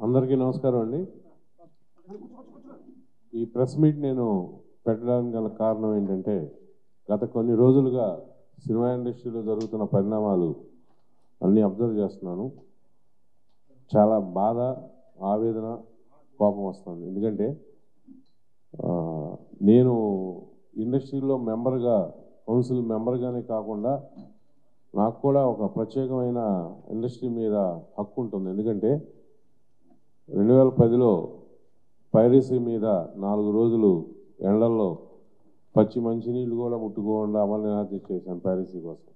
అందరికీ నమస్కారం అండి ఈ ప్రెస్ మీట్ నేను పెట్టడానికి గల కారణం ఏంటంటే గత కొన్ని రోజులుగా సినిమా ఇండస్ట్రీలో జరుగుతున్న పరిణామాలు అన్నీ అబ్జర్వ్ చేస్తున్నాను చాలా బాధ ఆవేదన కోపం వస్తుంది ఎందుకంటే ఆ, నేను ఇండస్ట్రీలో మెంబర్గా కౌన్సిల్ మెంబర్గానే కాకుండా నాకు కూడా ఒక ప్రత్యేకమైన ఇండస్ట్రీ మీద హక్కు ఉంటుంది ఎందుకంటే రెండు వేల పదిలో పైరసీ మీద నాలుగు రోజులు ఎండల్లో పచ్చి మంచినీళ్ళు కూడా ముట్టుకోకుండా అమరనాథ్ చేశాను పైరసీ కోసం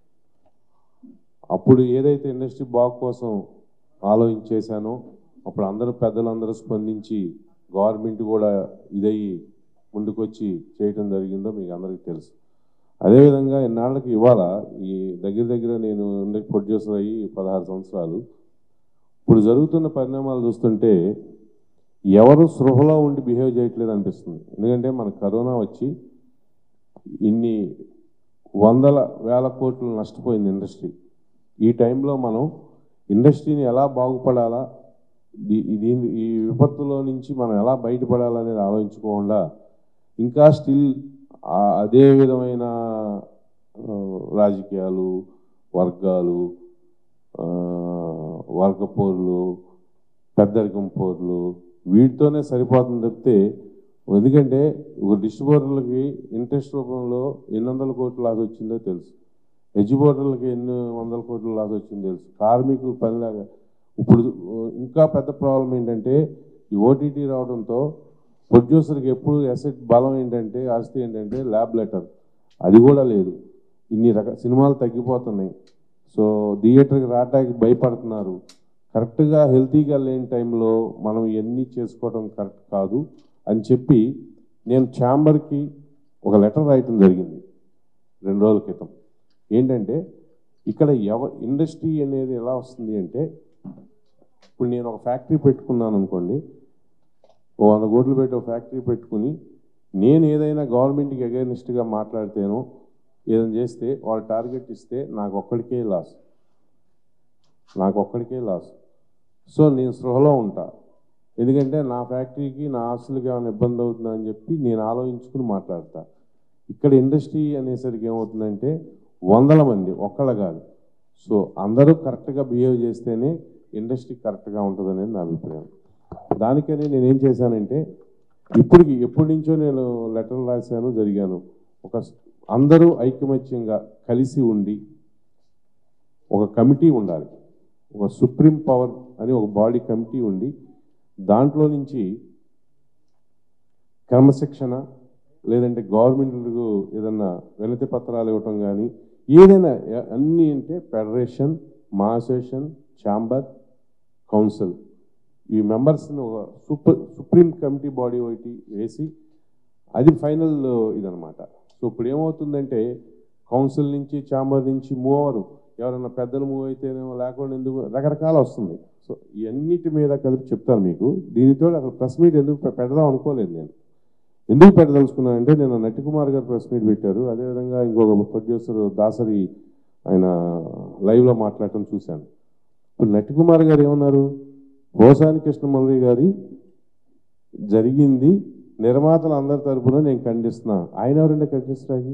అప్పుడు ఏదైతే ఇండస్ట్రీ బాగు కోసం ఆలోచించేశానో అప్పుడు అందరూ పెద్దలందరూ స్పందించి గవర్నమెంట్ కూడా ఇదయ్యి ముందుకొచ్చి చేయటం జరిగిందో మీకు అందరికీ తెలుసు అదేవిధంగా ఇన్నాళ్ళకి ఇవాళ ఈ దగ్గర దగ్గర నేను ప్రొడ్యూసర్ అయ్యి పదహారు సంవత్సరాలు ఇప్పుడు జరుగుతున్న పరిణామాలు చూస్తుంటే ఎవరు సృహలో ఉండి బిహేవ్ చేయట్లేదు అనిపిస్తుంది ఎందుకంటే మన కరోనా వచ్చి ఇన్ని వందల వేల కోట్లు నష్టపోయింది ఇండస్ట్రీ ఈ టైంలో మనం ఇండస్ట్రీని ఎలా బాగుపడాలా దీ- దీని ఈ విపత్తులో నుంచి మనం ఎలా బయటపడాలనేది ఆలోచించుకోకుండా ఇంకా స్టిల్ అదే విధమైన ఆ, రాజకీయాలు వర్గాలు ఆ, వర్గ పోర్లు పెద్దరికం పోర్లు వీటితోనే సరిపోతుంది తప్పితే ఎందుకంటే ఒక డిస్ట్రిబ్యూటర్లకి ఇంట్రెస్ట్ రూపంలో ఎన్ని వందల కోట్ల లాస్ వచ్చిందో తెలుసు ఎడ్యుబోటర్లకి ఎన్ని వందల కోట్ల లాస్ వచ్చిందో తెలుసు కార్మికులు పనిలాగా ఇప్పుడు ఇంకా పెద్ద ప్రాబ్లం ఏంటంటే ఈ ఓటీటీ రావడంతో ప్రొడ్యూసర్కి ఎప్పుడు అసెట్ బలం ఏంటంటే ఆస్తి ఏంటంటే ల్యాబ్ లెటర్ అది కూడా లేదు ఇన్ని రకాల సినిమాలు తగ్గిపోతున్నాయి సో థియేటర్కి రావడానికి భయపడుతున్నారు కరెక్ట్గా హెల్తీగా లేని టైంలో మనం ఇవన్నీ చేసుకోవడం కరెక్ట్ కాదు అని చెప్పి నేను ఛాంబర్కి ఒక లెటర్ రాయటం జరిగింది రెండు రోజుల క్రితం ఏంటంటే ఇక్కడ ఎవ ఇండస్ట్రీ అనేది ఎలా వస్తుంది అంటే ఇప్పుడు నేను ఒక ఫ్యాక్టరీ పెట్టుకున్నాను అనుకోండి ఓ వంద కోట్లు పెట్టి ఒక ఫ్యాక్టరీ పెట్టుకుని నేను ఏదైనా గవర్నమెంట్కి అగైనిస్ట్గా మాట్లాడితేనో ఏదైనా చేస్తే వాళ్ళు టార్గెట్ ఇస్తే నాకు ఒక్కడికే లాస్ నాకు ఒక్కడికే లాస్ సో నేను స్పృహలో ఉంటా ఎందుకంటే నా ఫ్యాక్టరీకి నా ఆస్తులకి ఏమైనా ఇబ్బంది అవుతుందని చెప్పి నేను ఆలోచించుకుని మాట్లాడతా ఇక్కడ ఇండస్ట్రీ అనేసరికి ఏమవుతుందంటే వందల మంది ఒక్కళ్ళ కాదు సో అందరూ కరెక్ట్గా బిహేవ్ చేస్తేనే ఇండస్ట్రీ కరెక్ట్గా ఉంటుంది అనేది నా అభిప్రాయం దానికని నేను ఏం చేశానంటే ఇప్పటికి ఎప్పటి నుంచో నేను లెటర్లు రాశాను జరిగాను ఒక స్- అందరూ ఐకమత్యంగా కలిసి ఉండి ఒక కమిటీ ఉండాలి ఒక సుప్రీం పవర్ అని ఒక బాడీ కమిటీ ఉండి దాంట్లో నుంచి క్రమశిక్షణ లేదంటే గవర్నమెంట్లకు ఏదన్నా వినతి పత్రాలు ఇవ్వటం కానీ ఏదైనా ఎ- అన్నీ అంటే federation MAA association chamber council ఈ మెంబర్స్ని ఒక సూపర్ సుప్రీం కమిటీ బాడీ ఒకటి వేసి అది ఫైనల్ ఇదనమాట సో ఇప్పుడు ఏమవుతుందంటే కౌన్సిల్ నుంచి ఛాంబర్ నుంచి మూవ్ అవ్వరు ఎవరైనా పెద్దలు మూవ్ అయితేనేమో లేకుండా ఎందుకు రకరకాల వస్తుంది సో ఇవన్నిటి మీద కలిపి చెప్తాను మీకు దీనితో అసలు ప్రెస్ మీట్ ఎందుకు పె- పెడదాం అనుకోలేదు నేను ఎందుకు పెట్టదలుచుకున్నానంటే నేను నటి కుమార్ గారు ప్రెస్ మీట్ పెట్టారు అదేవిధంగా ఇంకొక ప్రొడ్యూసర్ దాసరి ఆయన లైవ్లో మాట్లాడటం చూశాను ఇప్పుడు నటి కుమార్ గారు ఏమన్నారు పోసాని కృష్ణమురళి గారి జరిగింది నిర్మాతలు అందరి తరపున నేను ఖండిస్తున్నా ఆయన ఎవరంటే ఖండిస్తాకి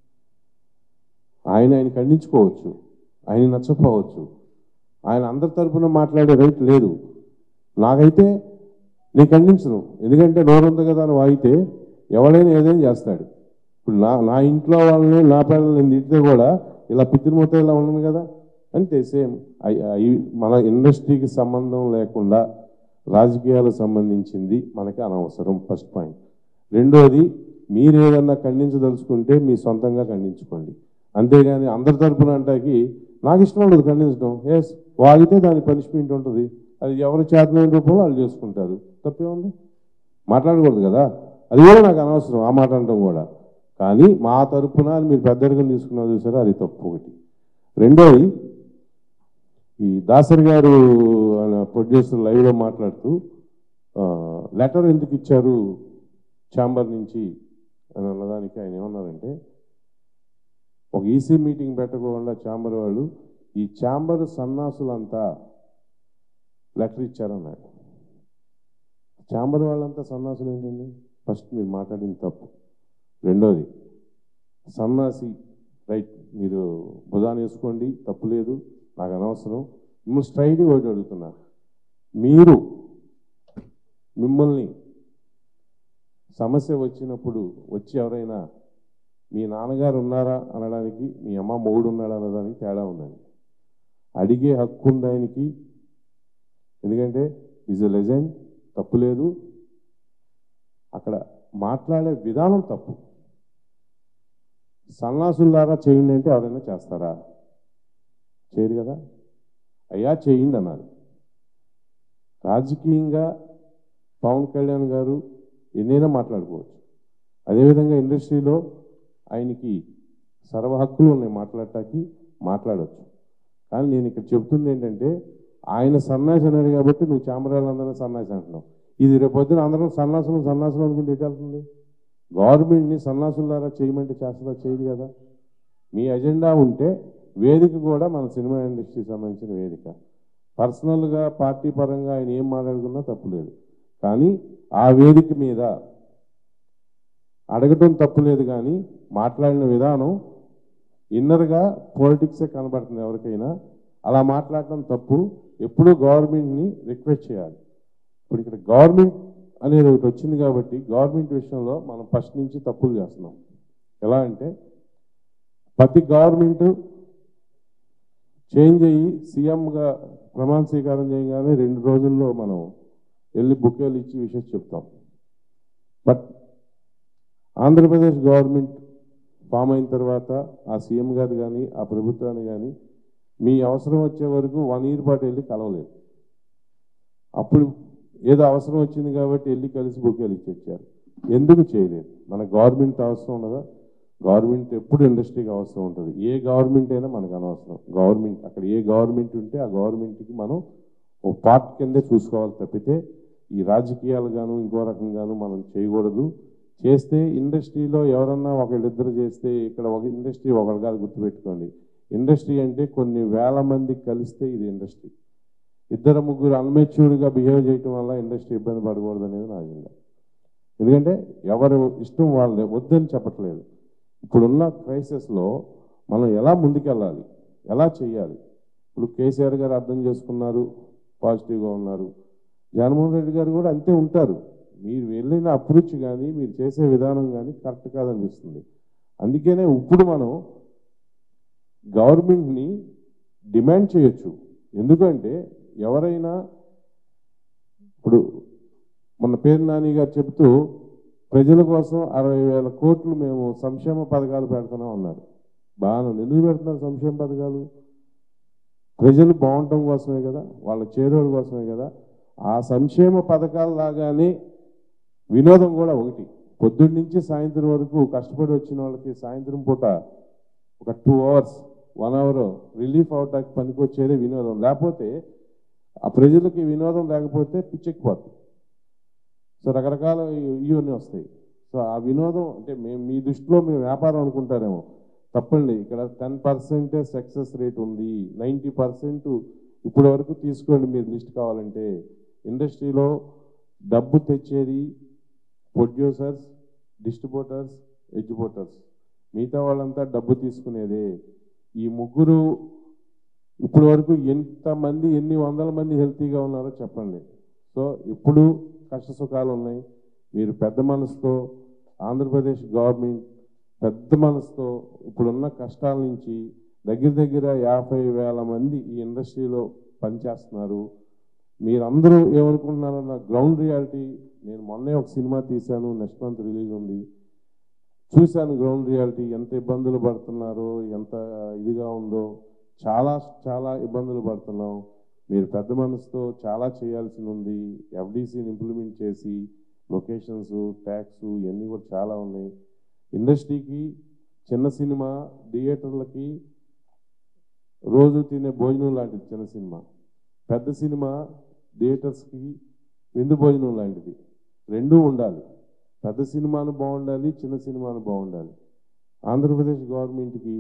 ఆయన ఆయన ఖండించుకోవచ్చు ఆయన నచ్చకపోవచ్చు ఆయన అందరి తరపున మాట్లాడే రైట్ లేదు నాకైతే నేను ఖండించను ఎందుకంటే నోరుంది కదా అని వాగితే ఎవడైనా ఏదైనా చేస్తాడు ఇప్పుడు నా నా ఇంట్లో వాళ్ళని నా పిల్లల్ని నేను తిడితే కూడా ఇలా పితృమూర్తి ఇలా ఉండను కదా అంతే సేమ్ మన ఇండస్ట్రీకి సంబంధం లేకుండా రాజకీయాలకు సంబంధించింది మనకి అనవసరం ఫస్ట్ పాయింట్ రెండోది మీరు ఏదన్నా ఖండించదలుచుకుంటే మీ సొంతంగా ఖండించుకోండి అంతేగాని అందరి తరపున అంటాకి నాకు ఇష్టం ఉండదు ఖండించడం ఎస్ వాగితే దాని పనిష్మెంట్ ఉంటుంది అది ఎవరు చేతనైన రూపంలో వాళ్ళు చేసుకుంటారు తప్పే ఉంది మాట్లాడకూడదు కదా అది కూడా నాకు అనవసరం ఆ మాట అనడం కూడా కానీ మా తరపున మీరు పెద్దరికం తీసుకున్నారు చూసారా అది తప్పు ఒకటి రెండోది ఈ దాసరి గారు ఆయన ప్రొడ్యూసర్ లైవ్లో మాట్లాడుతూ లెటర్ ఎందుకు ఇచ్చారు ఛాంబర్ నుంచి అని అన్నదానికి ఆయన ఏమన్నారంటే ఒక ఈసీ మీటింగ్ పెట్టకుండా ఛాంబర్ వాళ్ళు ఈ ఛాంబర్ సన్నాసులంతా లెటర్ ఇచ్చారన్నాడు ఛాంబర్ వాళ్ళంతా సన్నాసులు ఏంటండి ఫస్ట్ మీరు మాట్లాడింది తప్పు రెండోది సన్నాసి రైట్ మీరు భుజాన్ని వేసుకోండి తప్పు లేదు నాకు అనవసరం మిమ్మల్ని స్ట్రైట్ ఒకటి అడుగుతున్నా మీరు మిమ్మల్ని సమస్య వచ్చినప్పుడు వచ్చి ఎవరైనా మీ నాన్నగారు ఉన్నారా అనడానికి మీ అమ్మ మొగుడు ఉన్నాడా అనడానికి తేడా ఉందండి అడిగే హక్కు ఉంది ఆయనకి ఎందుకంటే ఈజ్ ఎ లెజెండ్ తప్పు లేదు అక్కడ మాట్లాడే విధానం తప్పు సన్నాసులారా చేయండి అంటే ఎవరైనా చేస్తారా చేయరు కదా అయ్యా చేయండి అన్నారు రాజకీయంగా పవన్ కళ్యాణ్ గారు ఎన్నైనా మాట్లాడుకోవచ్చు అదేవిధంగా ఇండస్ట్రీలో ఆయనకి సర్వ హక్కులు ఉన్నాయి మాట్లాడటానికి మాట్లాడవచ్చు కానీ నేను ఇక్కడ చెప్తుంది ఏంటంటే ఆయన సన్నాసి అన్నాడు కాబట్టి నువ్వు చామరాలందరూ సన్నాసి అంటున్నావు ఇది రేపు పొద్దున అందరం సన్నాసులు సన్నాసులు అనుకుంటే ఎటు వెళ్తుంది గవర్నమెంట్ని సన్నాసులారా చేయమంటే చేస్తుందా చేయదు కదా మీ ఎజెండా ఉంటే వేదిక కూడా మన సినిమా ఇండస్ట్రీకి సంబంధించిన వేదిక పర్సనల్గా పార్టీ పరంగా ఆయన ఏం మాట్లాడుకున్నా తప్పులేదు కానీ ఆ వేదిక మీద అడగటం తప్పులేదు కానీ మాట్లాడిన విధానం ఇన్నర్గా పాలిటిక్సే కనబడుతుంది ఎవరికైనా అలా మాట్లాడటం తప్పు ఎప్పుడూ గవర్నమెంట్ని రిక్వెస్ట్ చేయాలి ఇప్పుడు ఇక్కడ గవర్నమెంట్ అనేది ఒకటి వచ్చింది కాబట్టి గవర్నమెంట్ విషయంలో మనం ఫస్ట్ నుంచి తప్పులు చేస్తున్నాం ఎలా అంటే ప్రతి గవర్నమెంట్ చేంజ్ అయ్యి సీఎంగా ప్రమాణ స్వీకారం చేయగానే రెండు రోజుల్లో మనం వెళ్ళి బుక్కేలు ఇచ్చి విషయం చెప్తాం బట్ ఆంధ్రప్రదేశ్ గవర్నమెంట్ ఫామ్ అయిన తర్వాత ఆ సీఎం గారు కానీ ఆ ప్రభుత్వాన్ని కానీ మీ అవసరం వచ్చే వరకు వన్ ఇయర్ పాటు వెళ్ళి కలవలేదు అప్పుడు ఏదో అవసరం వచ్చింది కాబట్టి వెళ్ళి కలిసి బుక్కేలు ఇచ్చి వచ్చారు ఎందుకు చేయలేదు మన గవర్నమెంట్ అవసరం ఉండదా గవర్నమెంట్ ఎప్పుడు ఇండస్ట్రీకి అవసరం ఉంటుంది ఏ గవర్నమెంట్ అయినా మనకు అనవసరం గవర్నమెంట్ అక్కడ ఏ గవర్నమెంట్ ఉంటే ఆ గవర్నమెంట్కి మనం ఓ పార్ట్ కిందే చూసుకోవాలి తప్పితే ఈ రాజకీయాలు గాను ఇంకో రకంగాను మనం చేయకూడదు చేస్తే ఇండస్ట్రీలో ఎవరన్నా ఒకళ్ళిద్దరు చేస్తే ఇక్కడ ఒక ఇండస్ట్రీ ఒకరు కాదు గుర్తుపెట్టుకోండి ఇండస్ట్రీ అంటే కొన్ని వేల మంది కలిస్తే ఇది ఇండస్ట్రీ ఇద్దరు ముగ్గురు అన్మెచ్యూర్డ్గా బిహేవ్ చేయటం వల్ల ఇండస్ట్రీ ఇబ్బంది పడకూడదు అనేది నా అజెండా ఎందుకంటే ఎవరు ఇష్టం వాళ్ళే వద్దని చెప్పట్లేదు ఇప్పుడున్న క్రైసిస్లో మనం ఎలా ముందుకెళ్ళాలి ఎలా చేయాలి ఇప్పుడు కేసీఆర్ గారు అర్థం చేసుకున్నారు పాజిటివ్గా ఉన్నారు జగన్మోహన్ రెడ్డి గారు కూడా అంతే ఉంటారు మీరు వెళ్ళిన అప్రోచ్ కానీ మీరు చేసే విధానం కానీ కరెక్ట్ కాదనిపిస్తుంది అందుకనే ఇప్పుడు మనం గవర్నమెంట్ని డిమాండ్ చేయొచ్చు ఎందుకంటే ఎవరైనా ఇప్పుడు మొన్న పేరు నాని గారు చెబుతూ ప్రజల కోసం అరవై వేల కోట్లు మేము సంక్షేమ పథకాలు పెడుతున్నాం అన్నారు బాగా ఎందుకు పెడుతున్నారు సంక్షేమ పథకాలు ప్రజలు బాగుండటం కోసమే కదా వాళ్ళ చేదోడు కోసమే కదా ఆ సంక్షేమ పథకాల లాగానే వినోదం కూడా ఒకటి పొద్దున్న నుంచి సాయంత్రం వరకు కష్టపడి వచ్చిన వాళ్ళకి సాయంత్రం పూట ఒక two hours one hour relief అవటానికి పనికొచ్చేదే వినోదం లేకపోతే ఆ ప్రజలకి వినోదం లేకపోతే పిచ్చెక్కిపోతుంది సో రకరకాల ఇవన్నీ వస్తాయి సో ఆ వినోదం అంటే మేము మీ దృష్టిలో మేము వ్యాపారం అనుకుంటారేమో తప్పండి ఇక్కడ టెన్ పర్సెంటే సక్సెస్ రేట్ ఉంది నైంటీ పర్సెంట్ ఇప్పటి వరకు తీసుకోండి మీరు లిస్ట్ కావాలంటే ఇండస్ట్రీలో డబ్బు తెచ్చేది ప్రొడ్యూసర్స్ డిస్ట్రిబ్యూటర్స్ ఎగ్జిబ్యూటర్స్ మిగతా వాళ్ళంతా డబ్బు తీసుకునేదే ఈ ముగ్గురు ఇప్పటి వరకు ఎంతమంది ఎన్ని వందల మంది హెల్తీగా ఉన్నారో చెప్పండి సో ఇప్పుడు కష్ట సుఖాలు ఉన్నాయి మీరు పెద్ద మనసుతో ఆంధ్రప్రదేశ్ గవర్నమెంట్ పెద్ద మనసుతో ఇప్పుడున్న కష్టాల నుంచి దగ్గర దగ్గర యాభై వేల మంది ఈ ఇండస్ట్రీలో పనిచేస్తున్నారు మీరందరూ ఏమనుకుంటున్నారన్న గ్రౌండ్ రియాలిటీ నేను మొన్నే ఒక సినిమా తీశాను నెక్స్ట్ మంత్ రిలీజ్ ఉంది చూశాను గ్రౌండ్ రియాలిటీ ఎంత ఇబ్బందులు పడుతున్నారో ఎంత ఇదిగా ఉందో చాలా చాలా ఇబ్బందులు పడుతున్నాం మీరు పెద్ద మనసుతో చాలా చేయాల్సి ఉంది ఎఫ్డీసీని ఇంప్లిమెంట్ చేసి లొకేషన్స్ ట్యాక్స్ ఇవన్నీ కూడా చాలా ఉన్నాయి ఇండస్ట్రీకి చిన్న సినిమా థియేటర్లకి రోజు తినే భోజనం లాంటిది చిన్న సినిమా పెద్ద సినిమా థియేటర్స్కి విందు భోజనం లాంటిది రెండూ ఉండాలి పెద్ద సినిమాను బాగుండాలి చిన్న సినిమాను బాగుండాలి ఆంధ్రప్రదేశ్ గవర్నమెంట్కి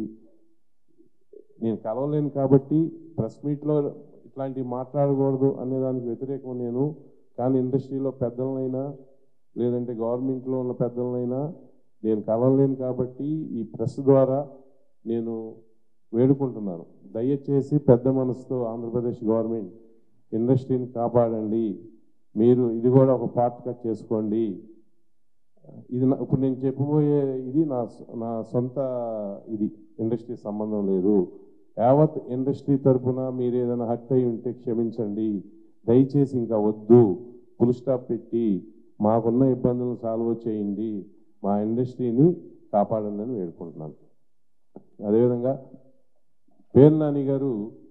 నేను కలవలేను కాబట్టి ప్రెస్ మీట్లో ఇట్లాంటివి మాట్లాడకూడదు అనే దానికి వ్యతిరేకం నేను కానీ ఇండస్ట్రీలో పెద్దలనైనా లేదంటే గవర్నమెంట్లో ఉన్న పెద్దలనైనా నేను కలవలేను కాబట్టి ఈ ప్రెస్ ద్వారా నేను వేడుకుంటున్నాను దయచేసి పెద్ద మనసుతో ఆంధ్రప్రదేశ్ గవర్నమెంట్ ఇండస్ట్రీని కాపాడండి మీరు ఇది కూడా ఒక పార్ట్గా చేసుకోండి ఇది నా- ఇప్పుడు నేను చెప్పబోయే ఇది నా సొ- నా సొంత ఇది ఇండస్ట్రీ సంబంధం లేదు యావత్ ఇండస్ట్రీ తరపున మీరు ఏదైనా హట్ అయి ఉంటే క్షమించండి దయచేసి ఇంకా వద్దు ఫుల్ స్టాప్ పెట్టి మాకున్న ఇబ్బందులను సాల్వ్ చేయండి మా ఇండస్ట్రీని కాపాడండి అని వేడుకుంటున్నాను అదేవిధంగా పేరు నాని గారు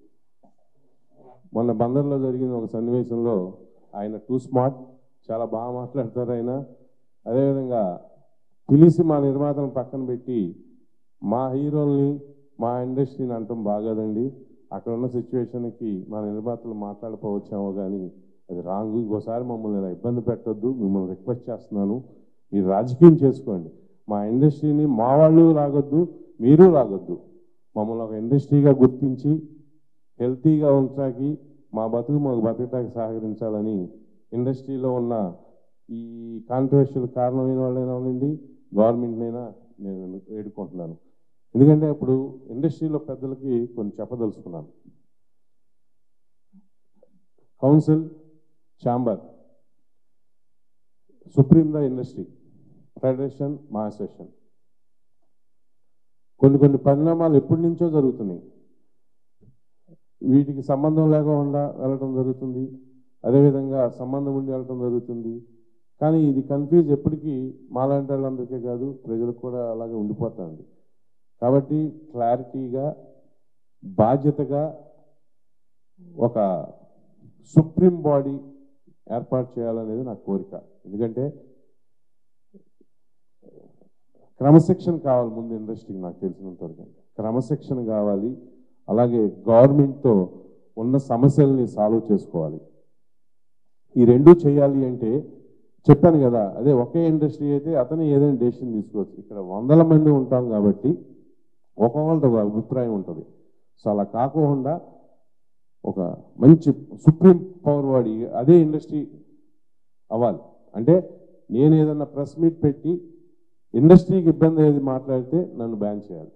మొన్న బందర్లో జరిగిన ఒక సన్నివేశంలో ఆయన టూ స్మార్ట్ చాలా బాగా మాట్లాడతారు ఆయన అదేవిధంగా పిలిచి మా నిర్మాతలను పక్కన పెట్టి మా హీరోల్ని మా ఇండస్ట్రీని అంటాం బాగాదండి అక్కడ ఉన్న సిచ్యువేషన్కి మా నిర్మాతలు మాట్లాడిపోవచ్చామో కానీ అది రాంగ్ ఇంకోసారి మమ్మల్ని ఇలా ఇబ్బంది పెట్టొద్దు మిమ్మల్ని రిక్వెస్ట్ చేస్తున్నాను మీరు రాజకీయం చేసుకోండి మా ఇండస్ట్రీని మా వాళ్ళు రాగొద్దు మీరు రాగొద్దు మమ్మల్ని ఒక ఇండస్ట్రీగా గుర్తించి హెల్తీగా ఉంచడానికి మా బతుకు మాకు బతకటానికి సహకరించాలని ఇండస్ట్రీలో ఉన్న ఈ కాంట్రవర్షియల్ కారణమైన వాళ్ళైనా ఉండండి గవర్నమెంట్నైనా నేను వేడుకుంటున్నాను ఎందుకంటే ఇప్పుడు ఇండస్ట్రీలో పెద్దలకి కొన్ని చెప్పదలుచుకున్నాను council chamber supreme the industry federation MAA association కొన్ని కొన్ని పరిణామాలు ఎప్పటి నుంచో జరుగుతున్నాయి వీటికి సంబంధం లేకుండా వెళ్ళటం జరుగుతుంది అదేవిధంగా సంబంధం ఉండి వెళ్ళటం జరుగుతుంది కానీ ఇది కన్ఫ్యూజ్ ఎప్పటికీ మాలాంటి వాళ్ళందరికీ కాదు ప్రజలకు కూడా అలాగే ఉండిపోతుంది కాబట్టి క్లారిటీగా బాధ్యతగా ఒక సుప్రీం బాడీ ఏర్పాటు చేయాలనేది నా కోరిక ఎందుకంటే క్రమశిక్షణ కావాలి ముందు ఇండస్ట్రీకి నాకు తెలిసినంత వరకు క్రమశిక్షణ కావాలి అలాగే గవర్నమెంట్తో ఉన్న సమస్యల్ని సాల్వ్ చేసుకోవాలి ఈ రెండు చేయాలి అంటే చెప్పాను కదా అదే ఒకే ఇండస్ట్రీ అయితే అతను ఏదైనా డెసిషన్ తీసుకోవచ్చు ఇక్కడ వందల మంది ఉంటాం కాబట్టి ఒక్కొక్కరితో ఒక అభిప్రాయం ఉంటుంది సో అలా కాకుండా ఒక మంచి సుప్రీం పవర్ వాడి అదే ఇండస్ట్రీ అవ్వాలి అంటే నేను ఏదన్నా ప్రెస్ మీట్ పెట్టి ఇండస్ట్రీకి ఇబ్బంది ఏది మాట్లాడితే నన్ను బ్యాన్ చేయాలి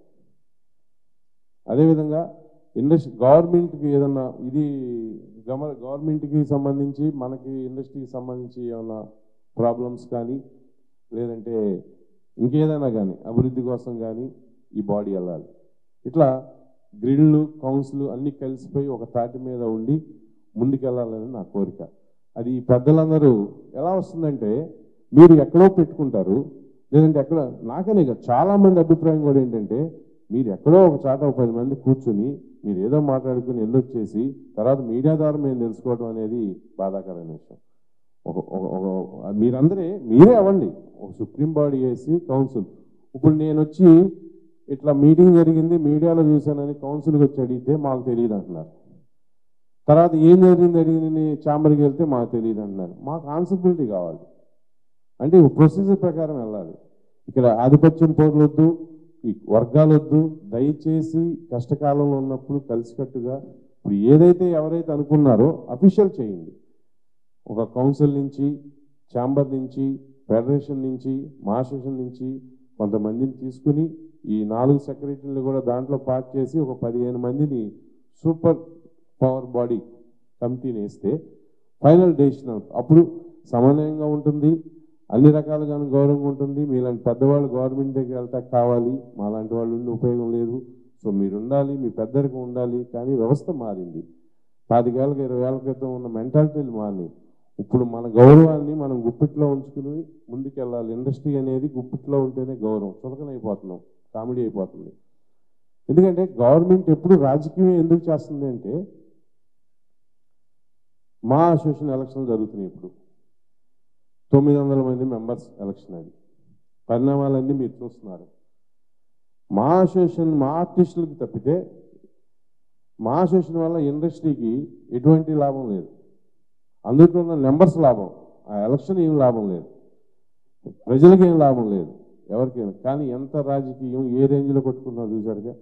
అదేవిధంగా ఇండస్ట్రీ గవర్నమెంట్కి ఏదన్నా ఇది గమ గవర్నమెంట్కి సంబంధించి మనకి ఇండస్ట్రీకి సంబంధించి ఏమన్నా ప్రాబ్లమ్స్ కానీ లేదంటే ఇంకేదైనా కానీ అభివృద్ధి కోసం కానీ ఈ బాడీ వెళ్ళాలి ఇట్లా గ్రిడ్లు కౌన్సిల్ అన్నీ కలిసిపోయి ఒక తాటి మీద ఉండి ముందుకెళ్ళాలని నా కోరిక అది ఈ పెద్దలందరూ ఎలా వస్తుందంటే మీరు ఎక్కడో పెట్టుకుంటారు లేదంటే ఎక్కడ నాకనే కాదు చాలా మంది అభిప్రాయం కూడా ఏంటంటే మీరు ఎక్కడో ఒక చాట ఒక పది మంది కూర్చుని మీరు ఏదో మాట్లాడుకుని వెళ్ళొచ్చేసి తర్వాత మీడియా ద్వారా మేము తెలుసుకోవడం అనేది బాధాకరమైన విషయం ఒక ఒక ఒక మీరందరే మీరే అవ్వండి ఒక సుప్రీం బాడీ వేసి కౌన్సిల్ ఇప్పుడు నేను వచ్చి ఇట్లా మీటింగ్ జరిగింది మీడియాలో చూశానని కౌన్సిల్కి వచ్చి అడిగితే మాకు తెలియదు అంటున్నారు తర్వాత ఏం జరిగింది అడిగింది ఛాంబర్కి వెళ్తే మాకు తెలియదు అంటున్నారు మాకు ఆన్సిబిలిటీ కావాలి అంటే ప్రొసీజర్ ప్రకారం వెళ్ళాలి ఇక్కడ ఆధిపత్యం పోగొద్దు ఈ వర్గాలు వద్దు దయచేసి కష్టకాలంలో ఉన్నప్పుడు కలిసికట్టుగా ఇప్పుడు ఏదైతే ఎవరైతే అనుకున్నారో అఫీషియల్ చేయండి ఒక కౌన్సిల్ నుంచి ఛాంబర్ నుంచి ఫెడరేషన్ నుంచి మాస్టేషన్ నుంచి కొంతమందిని తీసుకుని ఈ నాలుగు సెక్రటరీలు కూడా దాంట్లో పార్ట్ చేసి ఒక పదిహేను మందిని సూపర్ పవర్ బాడీ కమిటీని వేస్తే ఫైనల్ డెసిషన్ అప్పుడు సమన్వయంగా ఉంటుంది అన్ని రకాలుగా గౌరవంగా ఉంటుంది మీలాంటి పెద్దవాళ్ళు గవర్నమెంట్ దగ్గర వెళ్తా కావాలి మాలాంటి వాళ్ళు ఉండి ఉపయోగం లేదు సో మీరు ఉండాలి మీ పెద్దరికి ఉండాలి కానీ వ్యవస్థ మారింది పాతికేళ్ళకి ఇరవై ఏళ్ళ క్రితం ఉన్న మెంటాలిటీలు మారినాయి ఇప్పుడు మన గౌరవాన్ని మనం గుప్పిట్లో ఉంచుకుని ముందుకెళ్ళాలి ఇండస్ట్రీ అనేది గుప్పిట్లో ఉంటేనే గౌరవం చులకనైపోతున్నాం కామెడీ అయిపోతుంది ఎందుకంటే గవర్నమెంట్ ఎప్పుడు రాజకీయం ఎందుకు చేస్తుంది అంటే మా అసోసియేషన్ ఎలక్షన్ జరుగుతున్నాయి ఇప్పుడు తొమ్మిది వందల మంది మెంబర్స్ ఎలక్షన్ అది పరిణామాలన్నీ మీరు చూస్తున్నారు మా అసోసియేషన్ మా ఆర్టిస్టులకు తప్పితే మా అసోసియేషన్ వల్ల ఇండస్ట్రీకి ఎటువంటి లాభం లేదు అందులో ఉన్న నెంబర్స్ లాభం ఆ ఎలక్షన్ ఏం లాభం లేదు ప్రజలకి ఏం లాభం లేదు ఎవరికైనా కానీ ఎంత రాజకీయం ఏ రేంజ్లో కొట్టుకున్నా చూసారుగా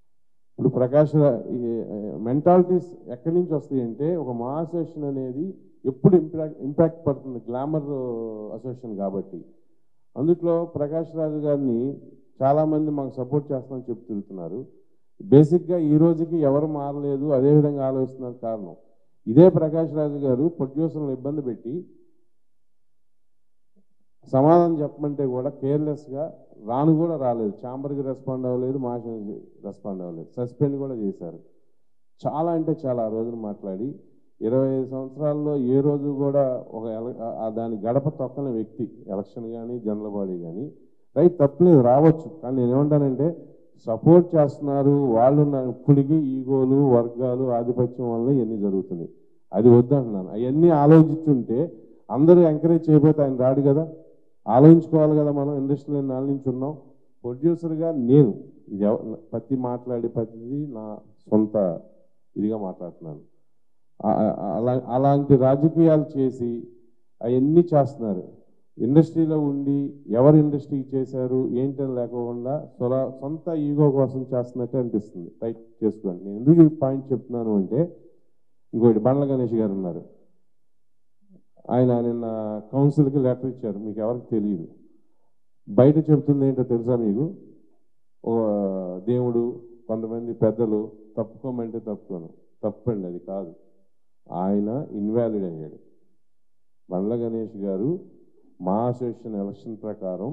ఇప్పుడు ప్రకాష్ మెంటాలిటీస్ ఎక్కడి నుంచి వస్తాయి అంటే ఒక మా అసోసియేషన్ అనేది ఎప్పుడు ఇంపాక్ట్ ఇంపాక్ట్ పడుతుంది గ్లామర్ అసోసియేషన్ కాబట్టి అందుట్లో ప్రకాష్ రాజు గారిని చాలామంది మాకు సపోర్ట్ చేస్తామని చెప్పి తిరుగుతున్నారు బేసిక్గా ఈ రోజుకి ఎవరు మారలేదు అదే విధంగా ఆలోచిస్తున్నారు కారణం ఇదే ప్రకాష్ రాజు గారు ప్రొడ్యూసర్లను ఇబ్బంది పెట్టి సమాధానం చెప్పమంటే కూడా కేర్లెస్గా రాను కూడా రాలేదు ఛాంబర్కి రెస్పాండ్ అవ్వలేదు మాషన్కి రెస్పాండ్ అవ్వలేదు సస్పెండ్ కూడా చేశారు చాలా అంటే చాలా ఆ రోజున మాట్లాడి ఇరవై ఐదు సంవత్సరాల్లో ఏ రోజు కూడా ఒక ఎల- ఆ- ఆ దాని గడప తొక్కని వ్యక్తి ఎలక్షన్ కానీ జనరల్ బాడీ కానీ రైట్ తప్పలేదు రావచ్చు కానీ నేను ఏమంటానంటే సపోర్ట్ చేస్తున్నారు వాళ్ళు ఉన్న ఇప్పటికీ ఈగోలు వర్గాలు ఆధిపత్యం వల్ల ఇవన్నీ జరుగుతున్నాయి అది వద్దంటున్నాను అవన్నీ ఆలోచించుంటే అందరూ ఎంకరేజ్ చేయబోతే ఆయన రాడు కదా ఆలోచించుకోవాలి కదా మనం ఇండస్ట్రీలో నాలుగు నుంచి ఉన్నాం ప్రొడ్యూసర్గా నేను ఇది ఎవ- ప్రతి మాట్లాడే ప్రతిదీ నా సొంత ఇదిగా మాట్లాడుతున్నాను ఆ- ఆ- అలా అలాంటి రాజకీయాలు చేసి అవన్నీ చేస్తున్నారు ఇండస్ట్రీలో ఉండి ఎవరు ఇండస్ట్రీకి చేశారు ఏంటని లేకుండా సొల సొంత ఈగో కోసం చేస్తున్నట్టే అనిపిస్తుంది రైట్ చేసుకోండి నేను ఎందుకు ఈ పాయింట్ చెప్తున్నాను అంటే ఇంకోటి బండ్ల గణేష్ గారు ఉన్నారు ఆయన నిన్న కౌన్సిల్కి లెటర్ ఇచ్చారు మీకు ఎవరికి తెలియదు బయట చెప్తుంది ఏంటో తెలుసా మీకు ఓ దేవుడు కొంతమంది పెద్దలు తప్పుకోమంటే తప్పుకోను తప్పండి అది కాదు ఆయన ఇన్వాలిడ్ అయ్యాడు బండ్ల గణేష్ గారు మా అసోసియేషన్ ఎలక్షన్ ప్రకారం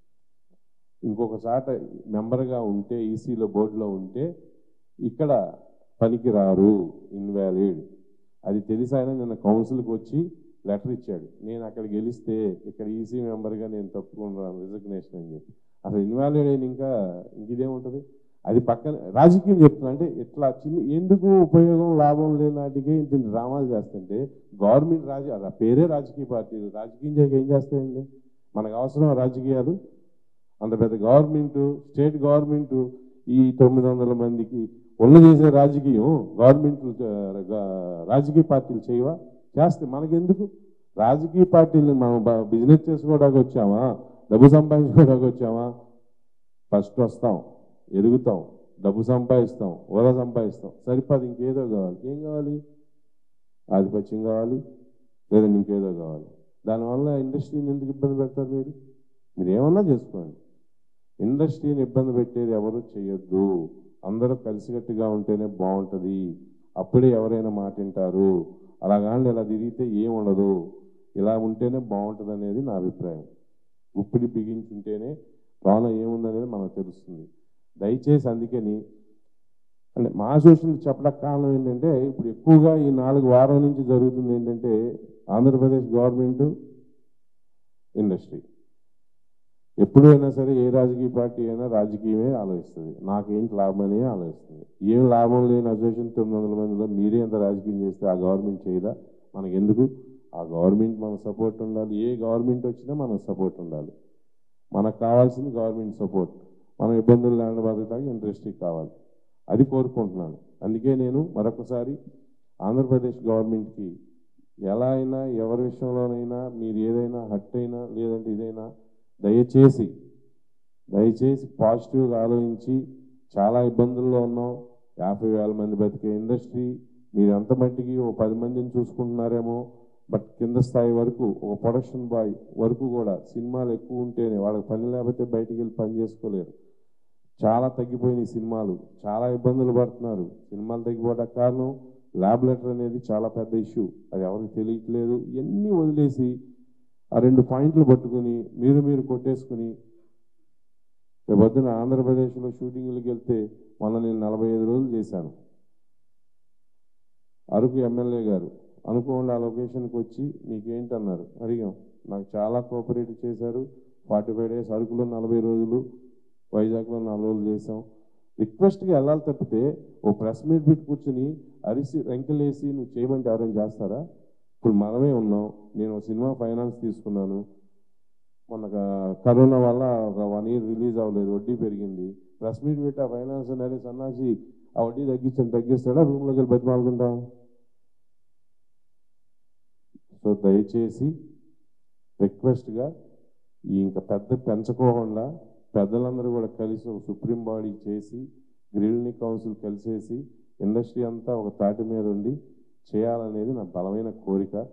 ఇంకొక చాట మెంబర్గా ఉంటే ఈసీలో బోర్డులో ఉంటే ఇక్కడ పనికి రారు ఇన్వాలిడ్ అది తెలిసి ఆయన నిన్న కౌన్సిల్కి వచ్చి లెటర్ ఇచ్చాడు నేను అక్కడ గెలిస్తే ఇక్కడ ఈసీ మెంబర్గా నేను తప్పుకుంటున్నాను రిజగ్నేషన్ అని చెప్పి అసలు ఇన్వాలిడ్ అయిన ఇంకా ఇంక ఇదేముంటుంది అది పక్కన రాజకీయం చెప్తున్నా అంటే ఇట్లా చిన్న ఎందుకు ఉపయోగం లాభం లేని నాటికే ఇంత డ్రామాలు చేస్తుంటే గవర్నమెంట్ రాజ ఆ పేరే రాజకీయ పార్టీలు రాజకీయం చేయక ఏం చేస్తాయండి మనకు అవసరం రాజకీయాలు అంత పెద్ద గవర్నమెంట్ స్టేట్ గవర్నమెంట్ ఈ తొమ్మిది వందల మందికి ఉన్న చేసే రాజకీయం గవర్నమెంట్ రాజకీయ పార్టీలు చేయవా చేస్తే మనకెందుకు రాజకీయ పార్టీలు మనం బిజినెస్ చేసుకోవడానికి వచ్చామా డబ్బు సంపాదించుకోవడానికి వచ్చామా ఫస్ట్ వస్తాం ఎదుగుతాం డబ్బు సంపాదిస్తాం ఓలా సంపాదిస్తాం సరిపది ఇంకేదో కావాలి ఏం కావాలి ఆధిపత్యం కావాలి లేదంటే ఇంకేదో కావాలి దానివల్ల ఇండస్ట్రీని ఎందుకు ఇబ్బంది పెడతారు మీరు మీరు ఏమన్నా చేసుకోండి ఇండస్ట్రీని ఇబ్బంది పెట్టేది ఎవరు చేయొద్దు అందరూ కలిసికట్టుగా ఉంటేనే బాగుంటుంది అప్పుడే ఎవరైనా మాట వింటారు అలా కానీ ఇలా తిరిగితే ఏం ఉండదు ఇలా ఉంటేనే బాగుంటుంది అనేది నా అభిప్రాయం ఉప్పిడి బిగించుంటేనే లోన ఏముందనేది మనకు తెలుస్తుంది దయచేసి అందుకని అంటే మా అసోసియేషన్ చెప్పడానికి కారణం ఏంటంటే ఇప్పుడు ఎక్కువగా ఈ నాలుగు వారం నుంచి జరుగుతుంది ఏంటంటే ఆంధ్రప్రదేశ్ గవర్నమెంట్ ఇండస్ట్రీ ఎప్పుడు అయినా సరే ఏ రాజకీయ పార్టీ అయినా రాజకీయమే ఆలోచిస్తుంది నాకేంటి లాభం అనే ఆలోచిస్తుంది ఏం లాభం లేని అసోసియేషన్ తొమ్మిది వందల మందిలో మీరే ఎంత రాజకీయం చేస్తే ఆ గవర్నమెంట్ చేయదా మనకి ఎందుకు ఆ గవర్నమెంట్ మన సపోర్ట్ ఉండాలి ఏ గవర్నమెంట్ వచ్చినా మనకు సపోర్ట్ ఉండాలి మనకు కావాల్సింది గవర్నమెంట్ సపోర్ట్ మనం ఇబ్బందులు లేకుండా బతకడానికి ఇండస్ట్రీ కావాలి అది కోరుకుంటున్నాను అందుకే నేను మరొకసారి ఆంధ్రప్రదేశ్ గవర్నమెంట్కి ఎలా అయినా ఎవరి విషయంలోనైనా మీరు ఏదైనా హట్ అయినా లేదంటే ఇదైనా దయచేసి దయచేసి పాజిటివ్గా ఆలోచించి చాలా ఇబ్బందుల్లో ఉన్నాం యాభై వేల మంది బతికే ఇండస్ట్రీ మీరు ఎంత మట్టికి ఓ పది మందిని చూసుకుంటున్నారేమో బట్ కింద స్థాయి వరకు ఒక ప్రొడక్షన్ బాయ్ వరకు కూడా సినిమాలు ఎక్కువ ఉంటేనే వాళ్ళకి పని లేకపోతే బయటికి వెళ్ళి పని చేసుకోలేరు చాలా తగ్గిపోయినాయి సినిమాలు చాలా ఇబ్బందులు పడుతున్నారు సినిమాలు తగ్గిపోవడానికి కారణం ల్యాబ్ లెటర్ అనేది చాలా పెద్ద ఇష్యూ అది ఎవరికి తెలియట్లేదు ఇవన్నీ వదిలేసి ఆ రెండు పాయింట్లు పట్టుకుని మీరు మీరు కొట్టేసుకుని రేపొద్దున ఆంధ్రప్రదేశ్లో షూటింగ్లకు వెళ్తే మొన్న నేను నలభై ఐదు రోజులు చేశాను అరకు ఎమ్మెల్యే గారు అనుకోకుండా ఆ లొకేషన్కి వచ్చి మీకేంటన్నారు అడిగాం నాకు చాలా కోఆపరేట్ చేశారు ఫార్టీ ఫైవ్ డేస్ అరకులో నలభై రోజులు వైజాగ్లో నాలుగు రోజులు చేసాం రిక్వెస్ట్గా వెళ్ళాలి తప్పితే ఓ ప్రెస్ మీట్ పెట్టి కూర్చుని అరిసి రెంకలేసి నువ్వు చేయమంటే ఎవరైనా చేస్తారా ఇప్పుడు మనమే ఉన్నాం నేను ఒక సినిమా ఫైనాన్స్ తీసుకున్నాను మొన్న క- కరోనా వల్ల ఒక వన్ ఇయర్ రిలీజ్ అవ్వలేదు వడ్డీ పెరిగింది ప్రెస్ మీట్ పెట్టి ఆ ఫైనాన్స్ అనేది సన్నాసి ఆ వడ్డీ తగ్గించండి తగ్గిస్తాడా రూమ్లోకి వెళ్ళి బతిమాలుకుంటాం సో దయచేసి రిక్వెస్ట్గా ఈ ఇంకా పెద్ద పెంచుకోకుండా పెద్దలందరూ కూడా కలిసి ఒక సుప్రీం బాడీ చేసి గ్రిల్ని కౌన్సిల్ కలిసేసి ఇండస్ట్రీ అంతా ఒక తాటి మీద ఉండి చేయాలనేది నా బలమైన కోరిక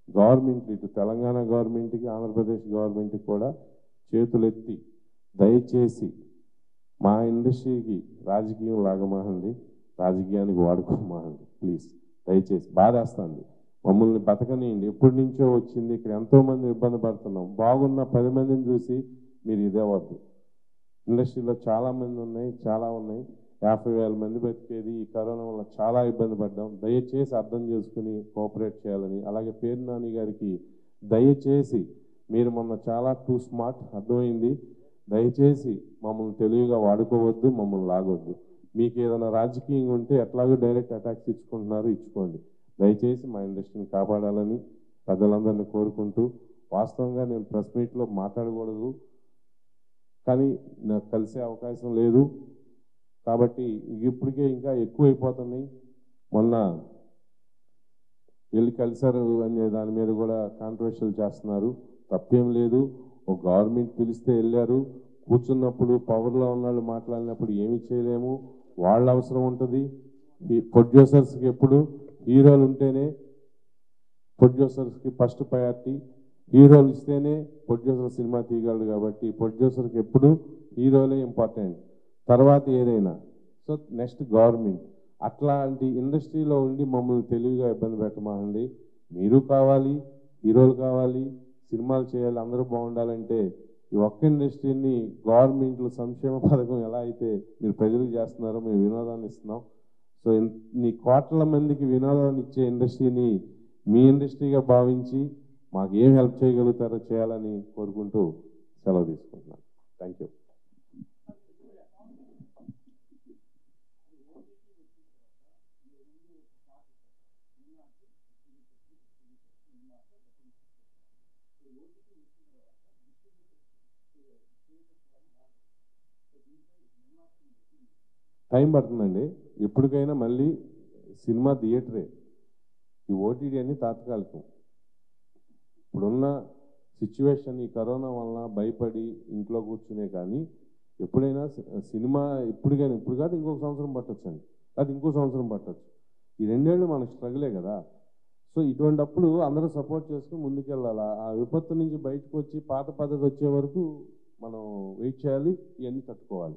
గవర్నమెంట్ ఇటు తెలంగాణ గవర్నమెంట్కి ఆంధ్రప్రదేశ్ గవర్నమెంట్కి కూడా చేతులెత్తి దయచేసి మా ఇండస్ట్రీకి రాజకీయం లాగమాహండి రాజకీయానికి వాడుకోమాహండి ప్లీజ్ దయచేసి బాధేస్తుంది మమ్మల్ని బతకనియండి ఎప్పటి నుంచో వచ్చింది ఇక్కడ ఎంతో మంది ఇబ్బంది పడుతున్నాం బాగున్న పది మందిని చూసి మీరు ఇదే వద్దు ఇండస్ట్రీలో చాలా మంది ఉన్నాయి చాలా ఉన్నాయి యాభై వేల మంది బతికేది ఈ కరోనా వల్ల చాలా ఇబ్బంది పడ్డాం దయచేసి అర్థం చేసుకుని కోఆపరేట్ చేయాలని అలాగే పేరు నాని గారికి దయచేసి మీరు మొన్న చాలా టూ స్మార్ట్ అర్థమైంది దయచేసి మమ్మల్ని తెలివిగా వాడుకోవద్దు మమ్మల్ని లాగొద్దు మీకు ఏదైనా రాజకీయం ఉంటే ఎట్లాగో డైరెక్ట్ అటాక్స్ ఇచ్చుకుంటున్నారు ఇచ్చుకోండి దయచేసి మా ఇండస్ట్రీని కాపాడాలని ప్రజలందరినీ కోరుకుంటూ వాస్తవంగా నేను ప్రెస్ మీట్లో మాట్లాడకూడదు కానీ నాకు కలిసే అవకాశం లేదు కాబట్టి ఇప్పటికే ఇంకా ఎక్కువ అయిపోతున్నాయి మొన్న వెళ్ళి కలిశారు అనే దాని మీద కూడా కాంట్రవర్షియల్ చేస్తున్నారు తప్పేం లేదు ఒక గవర్నమెంట్ పిలిస్తే వెళ్ళారు కూర్చున్నప్పుడు పవర్లో ఉన్న వాళ్ళు మాట్లాడినప్పుడు ఏమీ చేయలేము వాళ్ళ అవసరం ఉంటుంది ఈ ప్రొడ్యూసర్స్కి ఎప్పుడు హీరోలు ఉంటేనే ప్రొడ్యూసర్స్కి ఫస్ట్ ప్రయారిటీ హీరోలు ఇస్తేనే ప్రొడ్యూసర్ సినిమా తీయగలడు కాబట్టి ప్రొడ్యూసర్కి ఎప్పుడు హీరోలే ఇంపార్టెంట్ తర్వాత ఏదైనా సో నెక్స్ట్ గవర్నమెంట్ అట్లాంటి ఇండస్ట్రీలో ఉండి మమ్మల్ని తెలివిగా ఇబ్బంది పెట్టమాకండి మీరు కావాలి హీరోలు కావాలి సినిమాలు చేయాలి అందరూ బాగుండాలంటే ఈ ఒక్క ఇండస్ట్రీని గవర్నమెంట్లు సంక్షేమ పథకం ఎలా అయితే మీరు ప్రజలకు చేస్తున్నారో మేము వినోదాన్ని ఇస్తున్నాం సో ఇన్ని కోట్ల మందికి వినోదాన్ని ఇచ్చే ఇండస్ట్రీని మీ ఇండస్ట్రీగా భావించి మాకు ఏం హెల్ప్ చేయగలుగుతారో చేయాలని కోరుకుంటూ సెలవు తీసుకుంటున్నాను థ్యాంక్ యూ టైం పడుతుందండి ఎప్పటికైనా మళ్ళీ సినిమా థియేటరే ఈ ఓటీటీ అని తాత్కాలికం ఇప్పుడున్న సిచ్యువేషన్ ఈ కరోనా వలన భయపడి ఇంట్లో కూర్చునే కానీ ఎప్పుడైనా సి- సినిమా ఇప్పుడు కానీ ఇప్పుడు కాదు ఇంకొక సంవత్సరం పట్టొచ్చండి అది ఇంకో సంవత్సరం పట్టొచ్చు ఈ రెండేళ్ళు మనకు స్ట్రగులే కదా సో ఇటువంటప్పుడు అందరూ సపోర్ట్ చేసుకుని ముందుకెళ్ళాలి ఆ విపత్తు నుంచి బయటకు వచ్చి పాత పద్ధతి వచ్చే వరకు మనం వెయిట్ చేయాలి ఇవన్నీ తట్టుకోవాలి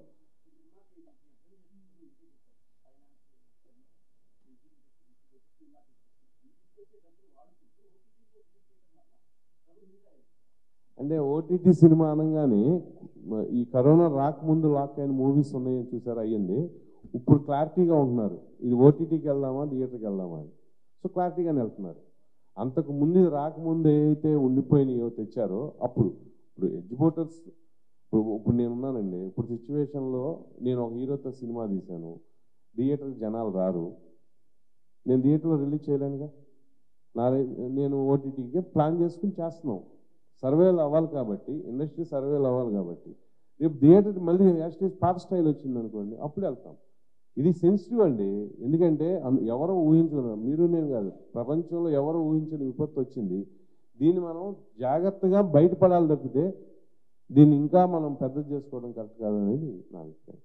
అంటే ఓటీటీ సినిమా అనగానే మ- ఈ కరోనా రాకముందు లాక్ అయిన మూవీస్ ఉన్నాయని చూసారు అయ్యింది ఇప్పుడు క్లారిటీగా ఉంటున్నారు ఇది ఓటీటీకి వెళ్దామా థియేటర్కి వెళ్దామా అని సో క్లారిటీగానే వెళ్తున్నారు అంతకు ముందు ఇది రాకముందు ఏవైతే ఉండిపోయినాయో తెచ్చారో అప్పుడు ఇప్పుడు ఎడ్యుకేటర్స్ ఇప్పుడు ఇప్పుడు నేను ఉన్నానండి ఇప్పుడు సిచ్యువేషన్లో నేను ఒక హీరోతో సినిమా తీశాను థియేటర్కి జనాలు రారు నేను థియేటర్లో రిలీజ్ చేయలేనుగా నా నేను ఓటీటీకి ప్లాన్ చేసుకుని చేస్తున్నాం సర్వేలు అవ్వాలి కాబట్టి ఇండస్ట్రీ సర్వేలు అవ్వాలి కాబట్టి రేపు థియేటర్ మళ్ళీ యాక్చువల్లీ పాత స్టైల్ వచ్చింది అనుకోండి అప్పుడు వెళ్తాం ఇది సెన్సిటివ్ అండి ఎందుకంటే అన్- ఎవరు ఊహించుకున్నారు మీరు నేను కాదు ప్రపంచంలో ఎవరు ఊహించని విపత్తు వచ్చింది దీన్ని మనం జాగ్రత్తగా బయటపడాలి తప్పితే దీన్ని ఇంకా మనం పెద్ద చేసుకోవడం కరెక్ట్ కాదనేది నా అభిప్రాయం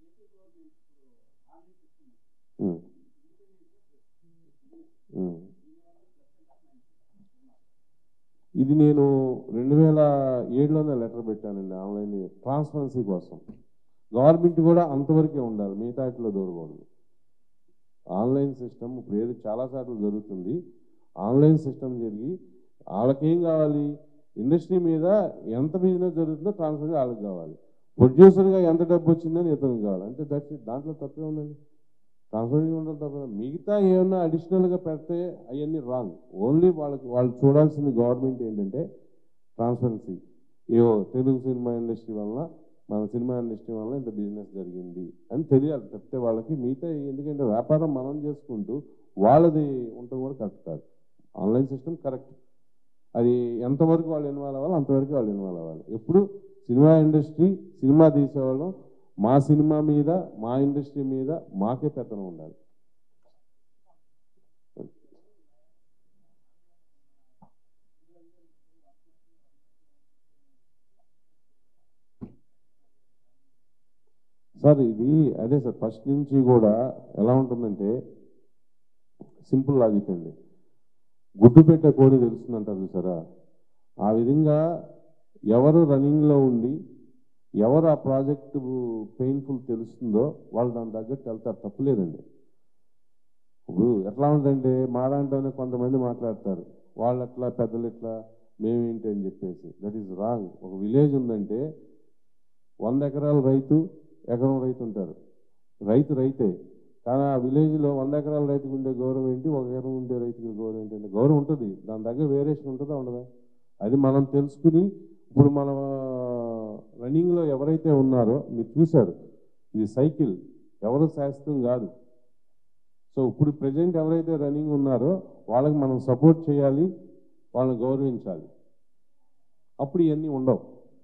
ఉమ్. ఉమ్. ఇది నేను రెండు వేల ఏడులోనే లెటర్ పెట్టానండి ఆన్లైన్ ట్రాన్స్పరెన్సీ కోసం గవర్నమెంట్ కూడా అంతవరకే ఉండాలి మిగతా వాటిలో దూరకూడదు ఆన్లైన్ సిస్టమ్ ఇప్పుడు ఏది చాలా సార్లు జరుగుతుంది ఆన్లైన్ సిస్టమ్ జరిగి వాళ్ళకేం కావాలి ఇండస్ట్రీ మీద ఎంత బిజినెస్ జరుగుతుందో ట్రాన్స్ఫర్ వాళ్ళకి కావాలి ప్రొడ్యూసర్గా ఎంత డబ్బు వచ్చిందని ఇతనికి కావాలి అంటే దట్ దాంట్లో తప్పే ఉందండి ట్రాన్స్ఫర్ ఉండడం తప్ప మిగతా ఏమన్నా అడిషనల్గా పెడితే అవన్నీ రాంగ్ ఓన్లీ వాళ్ళకి వాళ్ళు చూడాల్సింది గవర్నమెంట్ ఏంటంటే ట్రాన్స్పరెన్సీ ఏవో తెలుగు సినిమా ఇండస్ట్రీ వలన మన సినిమా ఇండస్ట్రీ వలన ఇంత బిజినెస్ జరిగింది అని తెలియాలి చెప్తే వాళ్ళకి మిగతా ఎందుకంటే వ్యాపారం మనం చేసుకుంటూ వాళ్ళది ఉండటం కూడా కరెక్ట్ కాదు ఆన్లైన్ సిస్టమ్ కరెక్ట్ అది ఎంతవరకు వాళ్ళు ఇన్వాల్వ్ అవ్వాలి అంతవరకు వాళ్ళు ఇన్వాల్వ్ అవ్వాలి ఎప్పుడు సినిమా ఇండస్ట్రీ సినిమా తీసేవాళ్ళం మా సినిమా మీద మా ఇండస్ట్రీ మీద మాకే పెత్తనం ఉండాలి సార్ ఇది అదే సార్ ఫస్ట్ నుంచి కూడా ఎలా ఉంటుందంటే సింపుల్ లాజిక్ అండి గుడ్డు పెట్టే కోడి తెలుస్తుందంటారు చూసారా ఆ విధంగా ఎవరు రన్నింగ్లో ఉండి ఎవరు ఆ ప్రాజెక్టు పెయిన్ఫుల్ తెలుస్తుందో వాళ్ళు దాని తగ్గట్టు వెళ్తారు తప్పులేదండి ఇప్పుడు ఎట్లా ఉందంటే మా దాంట్లోనే కొంతమంది మాట్లాడతారు వాళ్ళు ఎట్లా పెద్దలు ఎట్లా మేమేంటి అని చెప్పేసి దట్ ఈస్ రాంగ్ ఒక విలేజ్ ఉందంటే వంద ఎకరాల రైతు ఎకరం రైతు ఉంటారు రైతు రైతే కానీ ఆ విలేజ్లో వంద ఎకరాల రైతుకు ఉండే గౌరవం ఏంటి ఒక ఎకరం ఉండే రైతుకు గౌరవం ఏంటంటే గౌరవం ఉంటుంది దాని దగ్గర వేరియేషన్ ఉంటుందా ఉండదా అది మనం తెలుసుకుని ఇప్పుడు మన రన్నింగ్లో ఎవరైతే ఉన్నారో మీరు చూశారు ఇది సైకిల్ ఎవరు శాస్త్రం కాదు సో ఇప్పుడు ప్రజెంట్ ఎవరైతే రన్నింగ్ ఉన్నారో వాళ్ళకి మనం సపోర్ట్ చేయాలి వాళ్ళని గౌరవించాలి అప్పుడు ఇవన్నీ ఉండవు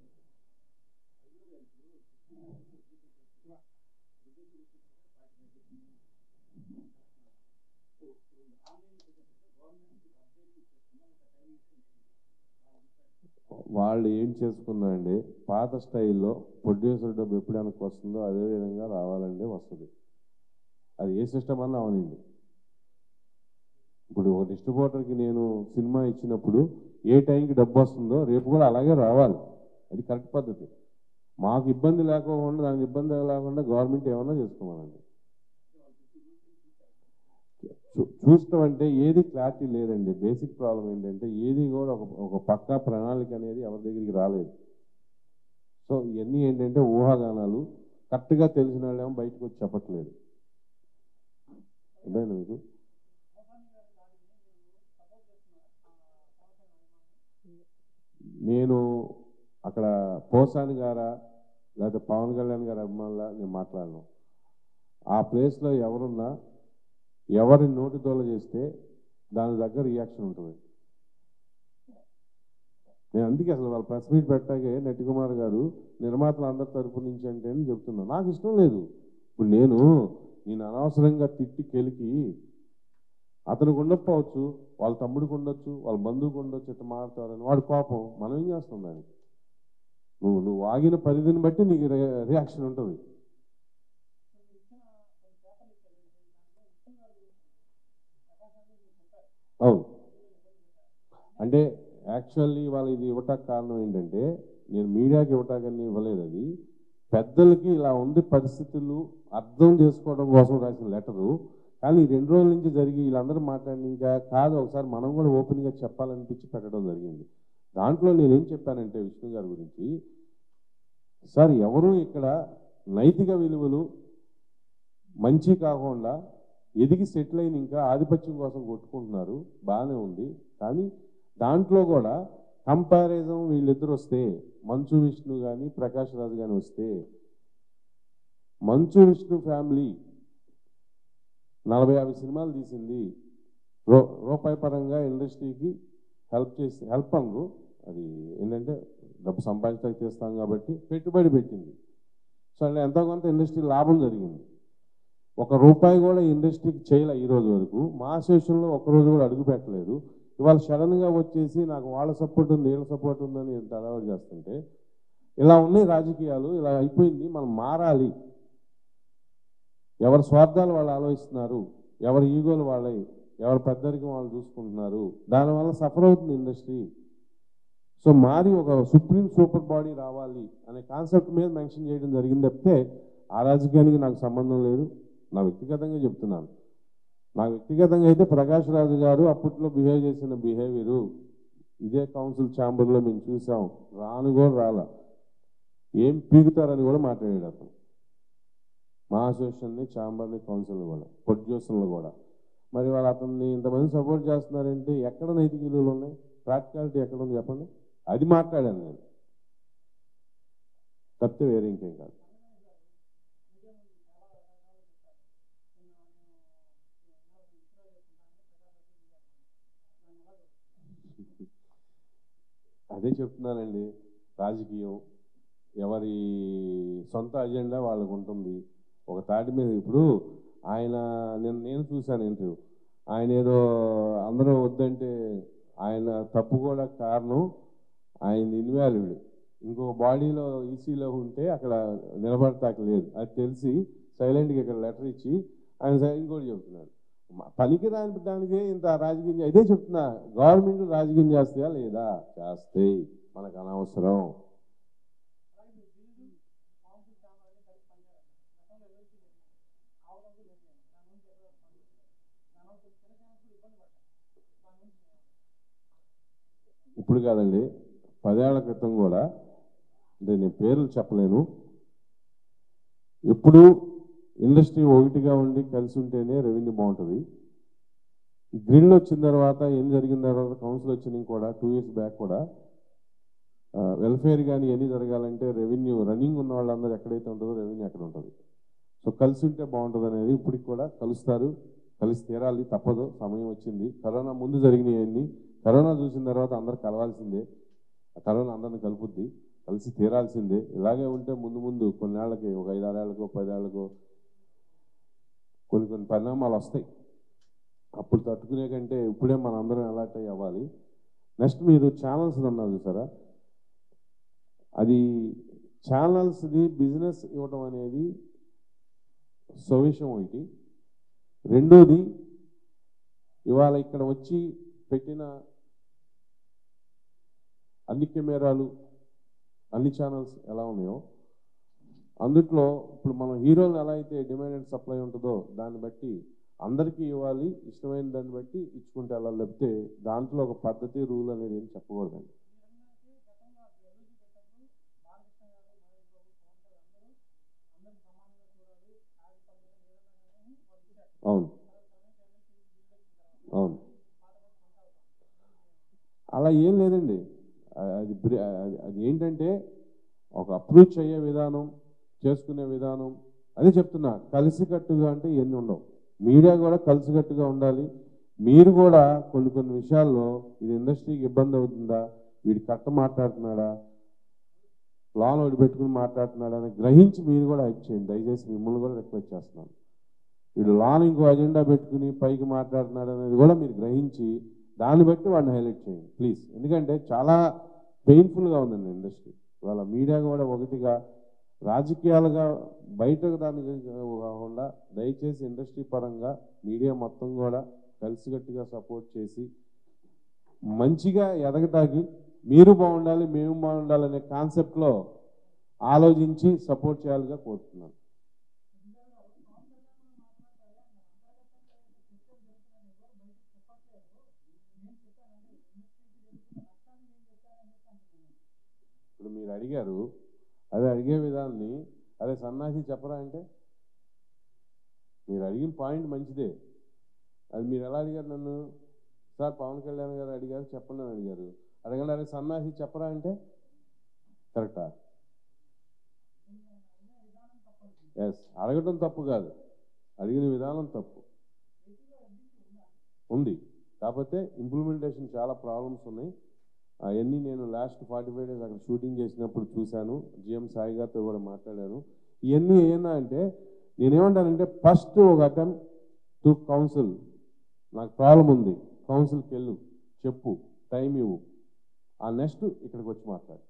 వాళ్ళు ఏం చేసుకున్నారండి పాత స్టైల్లో ప్రొడ్యూసర్ డబ్బు ఎప్పుడు వెనక్కి వస్తుందో అదే విధంగా రావాలండి వస్తుంది అది ఏ సిస్టమ్ అన్నా అవనండి ఇప్పుడు ఒక డిస్ట్రిబ్యూటర్కి నేను సినిమా ఇచ్చినప్పుడు ఏ టైంకి డబ్బు వస్తుందో రేపు కూడా అలాగే రావాలి అది కరెక్ట్ పద్ధతి మాకు ఇబ్బంది లేకోకుండా దానికి ఇబ్బంది లేకుండా గవర్నమెంట్ ఏమన్నా చేసుకోవాలండి చూ- చూడటం అంటే ఏది క్లారిటీ లేదండి బేసిక్ ప్రాబ్లం ఏంటంటే ఏది కూడా ఒక ఒక పక్కా ప్రణాళిక అనేది ఎవరి దగ్గరికి రాలేదు సో ఇవన్నీ ఏంటంటే ఊహాగానాలు కరెక్ట్గా తెలిసిన వాళ్ళేమో బయటకు వచ్చి చెప్పట్లేదు అదేనా మీకు నేను అక్కడ పోసాని గారా లేకపోతే పవన్ కళ్యాణ్ గారి అభిమానులా నేను మాట్లాడను ఆ ప్లేస్లో ఎవరున్నా ఎవరి నోటి తోల చేస్తే దాని దగ్గర రియాక్షన్ ఉంటుంది నేను అందుకే అసలు వాళ్ళ ప్రెస్ మీట్ పెట్టాకే నటికుమార్ గారు నిర్మాతలు అందరి తరపు నుంచి అంటే అని చెప్తున్నా నాకు ఇష్టం లేదు ఇప్పుడు నేను నేను అనవసరంగా తిట్టి కెలికి అతనికి ఉండకపోవచ్చు వాళ్ళ తమ్ముడికి ఉండొచ్చు వాళ్ళ బంధువుకి ఉండొచ్చు ఇట్లా మారుతారని వాడి కోపం మనం ఏం చేస్తాం దానికి నువ్వు నువ్వు ఆగిన పరిధిని బట్టి నీకు రి- రియాక్షన్ ఉంటుంది అవును అంటే యాక్చువల్లీ వాళ్ళు ఇది ఇవ్వటానికి కారణం ఏంటంటే నేను మీడియాకి ఇవ్వటాకని ఇవ్వలేదు అది పెద్దలకి ఇలా ఉంది పరిస్థితులు అర్థం చేసుకోవడం కోసం రాసిన లెటరు కానీ ఈ రెండు రోజుల నుంచి జరిగి వీళ్ళందరూ మాట్లాడి ఇంకా కాదు ఒకసారి మనం కూడా ఓపెన్గా చెప్పాలనిపించి పెట్టడం జరిగింది దాంట్లో నేనేం చెప్పానంటే విష్ణు గారి గురించి సార్ ఎవరు ఇక్కడ నైతిక విలువలు మంచి కాకుండా ఎదిగి సెటిల్ అయిన ఇంకా ఆధిపత్యం కోసం కొట్టుకుంటున్నారు బాగానే ఉంది కానీ దాంట్లో కూడా కంపారిజన్ వీళ్ళిద్దరు వస్తే మంచు విష్ణు కానీ ప్రకాష్ రాజు కానీ వస్తే మంచు విష్ణు ఫ్యామిలీ నలభై యాభై సినిమాలు తీసింది రూ రూపాయి పరంగా ఇండస్ట్రీకి హెల్ప్ చేసి హెల్ప్ అనరు అది ఏంటంటే డబ్బు సంపాదించడానికి తీస్తాం కాబట్టి పెట్టుబడి పెట్టింది సో అంటే ఎంతో కొంత ఇండస్ట్రీ లాభం జరిగింది ఒక రూపాయి కూడా ఇండస్ట్రీకి చేయలే ఈ రోజు వరకు మా అసోసియేషన్లో ఒక రోజు కూడా అడుగు పెట్టలేదు ఇవాళ సడన్గా వచ్చేసి నాకు వాళ్ళ సపోర్ట్ ఉంది వీళ్ళ సపోర్ట్ ఉందని ఇంత అడవాడు చేస్తుంటే ఇలా ఉన్నాయి రాజకీయాలు ఇలా అయిపోయింది మనం మారాలి ఎవరి స్వార్థాలు వాళ్ళు ఆలోచిస్తున్నారు ఎవరి ఈగోలు వాళ్ళవి ఎవరి పెద్దరికి వాళ్ళు చూసుకుంటున్నారు దానివల్ల సఫర్ అవుతుంది ఇండస్ట్రీ సో మారి ఒక సుప్రీం సూపర్ బాడీ రావాలి అనే కాన్సెప్ట్ మీద మెన్షన్ చేయడం జరిగింది తప్పితే ఆ రాజకీయానికి నాకు సంబంధం లేదు నా వ్యక్తిగతంగా చెప్తున్నాను నా వ్యక్తిగతంగా అయితే ప్రకాష్ రాజు గారు అప్పట్లో బిహేవ్ చేసిన బిహేవియరు ఇదే కౌన్సిల్ ఛాంబర్లో మేము చూసాం రాను కూడా రాలా ఏం పీకుతారని కూడా మాట్లాడాడు అతను మా అసోసియేషన్ని ఛాంబర్ని కౌన్సిల్ కూడా ప్రొడ్యూసర్లు కూడా మరి వాళ్ళు అతన్ని ఇంతమంది సపోర్ట్ చేస్తున్నారంటే ఎక్కడ నైతిక విలువలు ఉన్నాయి ప్రాక్టికాలిటీ ఎక్కడ ఉంది చెప్పండి అది మాట్లాడాను నేను తప్పితే వేరే ఇంకేం కాదు అదే చెప్తున్నానండి రాజకీయం ఎవరి సొంత అజెండా వాళ్ళకు ఉంటుంది ఒక తాటి మీద ఇప్పుడు ఆయన నేను నేను చూశాను ఇంటర్వ్యూ ఆయన ఏదో అందరూ వద్దంటే ఆయన తప్పు కూడా కారణం ఆయన ఇన్వాల్వ్డ్ ఇంకో బాడీలో ఈసీలో ఉంటే అక్కడ నిలబడతాక లేదు అది తెలిసి సైలెంట్గా ఇక్కడ లెటర్ ఇచ్చి ఆయన సైలెంట్ కూడా చెబుతున్నాడు మ- పనికి రాని దానికే ఇంత రాజకీయం చే- ఇదే చెప్తున్నా గవర్నమెంట్ రాజకీయం చేస్తాయా లేదా చేస్తాయి మనకు అనవసరం ఇప్పుడు కాదండి పదేళ్ల క్రితం కూడా అంటే నేను పేర్లు చెప్పలేను ఎప్పుడు ఇండస్ట్రీ ఒకటిగా ఉండి కలిసి ఉంటేనే రెవెన్యూ బాగుంటుంది ఈ గ్రిల్ వచ్చిన తర్వాత ఏం జరిగిన తర్వాత కౌన్సిల్ వచ్చిన కూడా టూ ఇయర్స్ బ్యాక్ కూడా వెల్ఫేర్ కానీ ఎన్ని జరగాలంటే రెవెన్యూ రన్నింగ్ ఉన్న వాళ్ళందరూ ఎక్కడైతే ఉంటుందో రెవెన్యూ ఎక్కడ ఉంటుంది సో కలిసి ఉంటే బాగుంటుంది అనేది ఇప్పటికి కూడా కలుస్తారు కలిసి తీరాలి తప్పదు సమయం వచ్చింది కరోనా ముందు జరిగినాయన్నీ కరోనా చూసిన తర్వాత అందరు కలవాల్సిందే ఆ కరోనా అందరిని కలుపుద్ది కలిసి తీరాల్సిందే ఇలాగే ఉంటే ముందు ముందు కొన్నేళ్లకి ఒక ఐదారేళ్లకో పదేళ్లకో కొన్ని కొన్ని పరిణామాలు వస్తాయి అప్పుడు తట్టుకునే కంటే ఇప్పుడే మన అందరం అలర్ట్ అయ్యి అవ్వాలి నెక్స్ట్ మీరు ఛానల్స్ అన్నారు చూసారా అది ఛానల్స్ది బిజినెస్ ఇవ్వడం అనేది సొవిషం ఒకటి రెండోది ఇవాళ ఇక్కడ వచ్చి పెట్టిన అన్ని కెమెరాలు అన్ని ఛానల్స్ ఎలా ఉన్నాయో అందుట్లో ఇప్పుడు మనం హీరోలు ఎలా అయితే డిమాండ్ అండ్ సప్లై ఉంటుందో దాన్ని బట్టి అందరికీ ఇవ్వాలి ఇష్టమైన దాన్ని బట్టి ఇచ్చుకుంటే అలా లేకపోతే దాంట్లో ఒక పద్ధతి రూల్ అనేది ఏం చెప్పకూడదండి అవును అవును అలా ఏం లేదండి ఆ- అది బ్రి- అది- అది ఏంటంటే ఒక అప్రోచ్ అయ్యే విధానం చేసుకునే విధానం అదే చెప్తున్నా కలిసికట్టుగా అంటే ఇవన్నీ ఉండవు మీడియా కూడా కలిసికట్టుగా ఉండాలి మీరు కూడా కొన్ని కొన్ని విషయాల్లో ఇది ఇండస్ట్రీకి ఇబ్బంది అవుతుందా వీడి కట్ట మాట్లాడుతున్నాడా లోన్ ఒకటి పెట్టుకుని మాట్లాడుతున్నాడా అని గ్రహించి మీరు కూడా హెల్ప్ చేయండి దయచేసి మిమ్మల్ని కూడా రిక్వెస్ట్ చేస్తున్నాను వీడు లాన్ ఇంకో అజెండా పెట్టుకుని పైకి మాట్లాడుతున్నాడు అనేది కూడా మీరు గ్రహించి దాన్ని బట్టి వాడిని హైలైట్ చేయండి ప్లీజ్ ఎందుకంటే చాలా పెయిన్ఫుల్గా ఉందండి ఇండస్ట్రీ ఇవాళ మీడియా కూడా ఒకటిగా రాజకీయాలుగా బయటకు దానికి కాకుండా దయచేసి ఇండస్ట్రీ పరంగా మీడియా మొత్తం కూడా కలిసికట్టుగా సపోర్ట్ చేసి మంచిగా ఎదగటానికి మీరు బాగుండాలి మేము బాగుండాలి అనే కాన్సెప్ట్లో ఆలోచించి సపోర్ట్ చేయాలిగా కోరుతున్నాను ఇప్పుడు మీరు అడిగారు అదే అడిగే విధాన్ని అదే సన్నాసి చెప్పరా అంటే మీరు అడిగిన పాయింట్ మంచిదే అది మీరు ఎలా అడిగారు నన్ను సార్ పవన్ కళ్యాణ్ గారు అడిగారు చెప్పండి అని అడిగారు అడగండి అదే సన్నాసి చెప్పరా అంటే కరెక్టా ఎస్ అడగటం తప్పు కాదు అడిగిన విధానం తప్పు ఉంది కాకపోతే ఇంప్లిమెంటేషన్ చాలా ప్రాబ్లమ్స్ ఉన్నాయి అవన్నీ నేను లాస్ట్ ఫార్టీ ఫైవ్ డేస్ అక్కడ షూటింగ్ చేసినప్పుడు చూశాను జిఎం సాయి గారితో కూడా మాట్లాడాను ఇవన్నీ ఏనా అంటే నేనేమంటానంటే ఫస్ట్ ఒక అటెంప్ట్ టు కౌన్సిల్ నాకు ప్రాబ్లం ఉంది కౌన్సిల్కి వెళ్ళు చెప్పు టైం ఇవ్వు ఆ నెక్స్ట్ ఇక్కడికి వచ్చి మాట్లాడు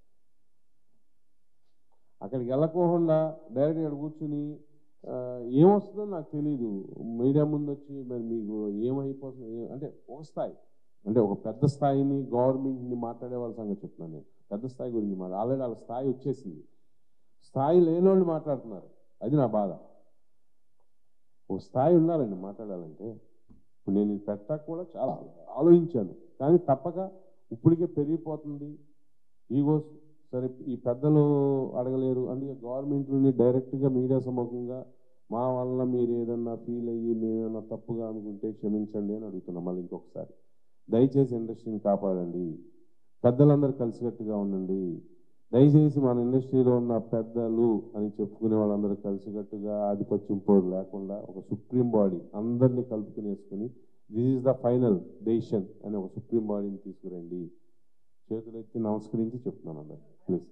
అక్కడికి వెళ్ళకోకుండా డైరెక్ట్ ఇక్కడ కూర్చుని ఆ, ఏమొస్తుందో నాకు తెలియదు మీడియా ముందు వచ్చి మరి మీకు ఏమైపోతుంది ఏ- అంటే ఒక స్థాయి అంటే ఒక పెద్ద స్థాయిని గవర్నమెంట్ని మాట్లాడే వాళ్ళ సంగతి చెప్తున్నాను నేను పెద్ద స్థాయి గురించి మాట ఆల్రెడీ వాళ్ళ స్థాయి వచ్చేసింది స్థాయి లేని వాళ్ళు మాట్లాడుతున్నారు అది నా బాధ ఒక స్థాయి ఉండాలండి మాట్లాడాలంటే ఇప్పుడు నేను ఇది పెట్టాక కూడా చాలా ఆలోచించాను కానీ తప్పక ఇప్పటికే పెరిగిపోతుంది ఈగోస్ సరే ఈ పెద్దలు అడగలేరు అందుకే గవర్నమెంట్ నుండి డైరెక్ట్గా మీడియా సముఖంగా మా వల్ల మీరు ఏదన్నా ఫీల్ అయ్యి మేమేమన్నా తప్పుగా అనుకుంటే క్షమించండి అని అడుగుతున్నాం మళ్ళీ ఇంకొకసారి దయచేసి ఇండస్ట్రీని కాపాడండి పెద్దలందరూ కలిసికట్టుగా ఉండండి దయచేసి మన ఇండస్ట్రీలో ఉన్న పెద్దలు అని చెప్పుకునే వాళ్ళందరూ కలిసికట్టుగా ఆధిపత్యం పోరు లేకుండా ఒక సుప్రీం బాడీ అందరినీ కలుపుకుని వేసుకుని this is the final decision అని ఒక సుప్రీం బాడీని తీసుకురండి చేతులు ఎత్తి నమస్కరించి చెప్తున్నాను అందరు ప్లీజ్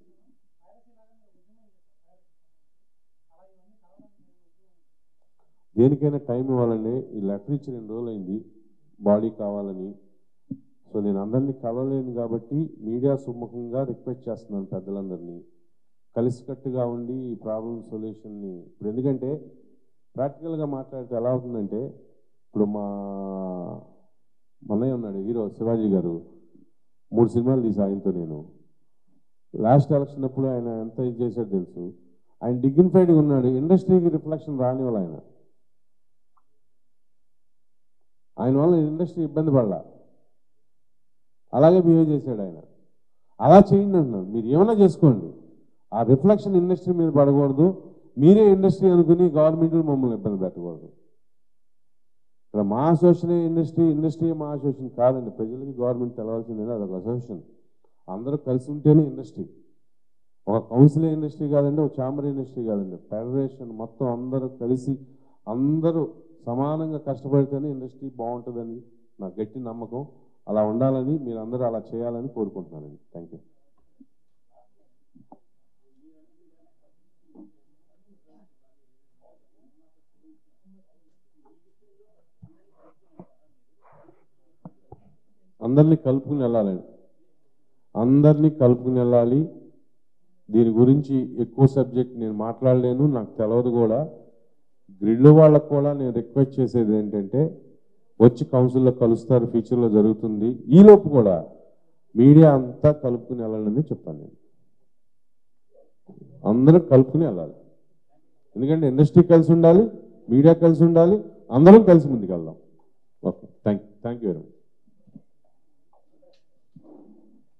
దేనికైనా టైం ఇవ్వాలండి ఈ లెటర్ ఇచ్చి రెండు రోజులు అయింది బాడీ కావాలని సో నేను అందరినీ కలవలేను కాబట్టి మీడియా సుముఖంగా రిక్వెస్ట్ చేస్తున్నాను పెద్దలందరినీ కలిసికట్టుగా ఉండి ఈ ప్రాబ్లం సొల్యూషన్ని ఇప్పుడు ఎందుకంటే ప్రాక్టికల్గా మాట్లాడితే ఎలా అవుతుందంటే ఇప్పుడు మా మన్నయ్య ఉన్నాడు హీరో శివాజీ గారు మూడు సినిమాలు తీసా ఆయనతో నేను లాస్ట్ ఎలక్షన్ అప్పుడు ఆయన ఎంత ఇది చేశాడో తెలుసు ఆయన డిగ్నిఫైడ్గా ఉన్నాడు ఇండస్ట్రీకి రిఫ్లెక్షన్ రానివ్వాలి ఆయన ఆయన వల్ల ఇండస్ట్రీ ఇబ్బంది పడలా అలాగే బిహేవ్ చేశాడు ఆయన అలా చేయండి అంటున్నాను మీరు ఏమైనా చేసుకోండి ఆ రిఫ్లెక్షన్ ఇండస్ట్రీ మీద పడకూడదు మీరే ఇండస్ట్రీ అనుకుని గవర్నమెంట్ మమ్మల్ని ఇబ్బంది పెట్టకూడదు ఇక్కడ MAA association industry industry MAA association కాదండి ప్రజలకి గవర్నమెంట్ తెలవాల్సిందే అదొక అసోసియేషన్ అందరూ కలిసి ఉంటేనే ఇండస్ట్రీ ఒక కౌన్సిల్ ఇండస్ట్రీ కాదండి ఒక చాంబర్ ఇండస్ట్రీ కాదండి ఫెడరేషన్ మొత్తం అందరూ కలిసి అందరూ సమానంగా కష్టపడితేనే ఇండస్ట్రీ బాగుంటుందని నాకు గట్టి నమ్మకం అలా ఉండాలని మీరు అందరూ అలా చేయాలని కోరుకుంటున్నానండి థ్యాంక్ యూ అందరినీ కలుపుకుని వెళ్ళాలండి అందరినీ కలుపుకుని వెళ్ళాలి దీని గురించి ఎక్కువ సబ్జెక్ట్ నేను మాట్లాడలేను నాకు తెలియదు కూడా గ్రిడ్ వాళ్ళకు కూడా నేను రిక్వెస్ట్ చేసేది ఏంటంటే వచ్చి కౌన్సిల్లో కలుస్తారు ఫ్యూచర్లో జరుగుతుంది ఈలోపు కూడా మీడియా అంతా కలుపుకుని వెళ్ళాలని చెప్తాను నేను అందరూ కలుపుకుని వెళ్ళాలి ఎందుకంటే ఇండస్ట్రీ కలిసి ఉండాలి మీడియా కలిసి ఉండాలి అందరం కలిసి ముందుకు వెళ్దాం okay thank thank you very much